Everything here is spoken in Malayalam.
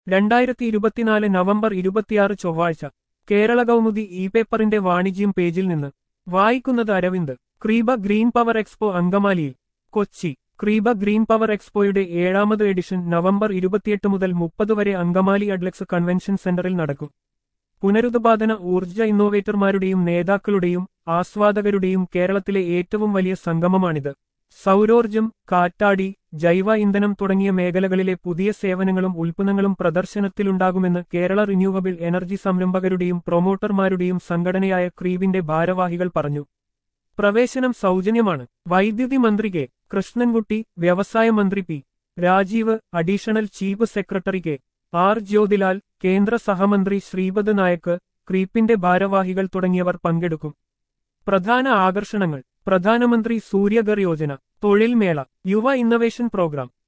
രണ്ടായിരത്തി ഇരുപത്തിനാല് നവംബർ ഇരുപത്തിയാറ് ചൊവ്വാഴ്ച കേരള കൗമുദി ഇ പേപ്പറിന്റെ വാണിജ്യം പേജിൽ നിന്ന് വായിക്കുന്നത് അരവിന്ദ് ക്രീബ ഗ്രീൻ പവർ എക്സ്പോ അങ്കമാലിയിൽ കൊച്ചി ക്രീബ ഗ്രീൻ പവർ എക്സ്പോയുടെ ഏഴാമത് എഡിഷൻ നവംബർ ഇരുപത്തിയെട്ട് മുതൽ മുപ്പത് വരെ അങ്കമാലി അഡ്ലക്സ് കൺവെൻഷൻ സെന്ററിൽ നടക്കും പുനരുത്പാദന ഊർജ്ജ ഇന്നോവേറ്റർമാരുടെയും നേതാക്കളുടെയും ആസ്വാദകരുടെയും കേരളത്തിലെ ഏറ്റവും വലിയ സംഗമമാണിത് സൗരോർജം കാറ്റാടി ജൈവ ഇന്ധനം തുടങ്ങിയ മേഖലകളിലെ പുതിയ സേവനങ്ങളും ഉൽപ്പന്നങ്ങളും പ്രദർശനത്തിലുണ്ടാകുമെന്ന് കേരള റിന്യൂവബിൾ എനർജി സംരംഭകരുടെയും പ്രൊമോട്ടർമാരുടെയും സംഘടനയായ ക്രീവിന്റെ ഭാരവാഹികൾ പറഞ്ഞു പ്രവേശനം സൗജന്യമാണ് വൈദ്യുതി മന്ത്രി കെ കൃഷ്ണൻകുട്ടി വ്യവസായ മന്ത്രി P Rajeev additional chief secretary K R Jyothilal കേന്ദ്ര സഹമന്ത്രി ശ്രീപദ് നായക്ക് ക്രീപ്പിന്റെ ഭാരവാഹികൾ തുടങ്ങിയവർ പങ്കെടുക്കും പ്രധാന ആകർഷണങ്ങൾ പ്രധാനമന്ത്രി സൂര്യഗർ യോജന തൊഴിൽ മേള യുവ ഇന്നവേഷൻ പ്രോഗ്രാം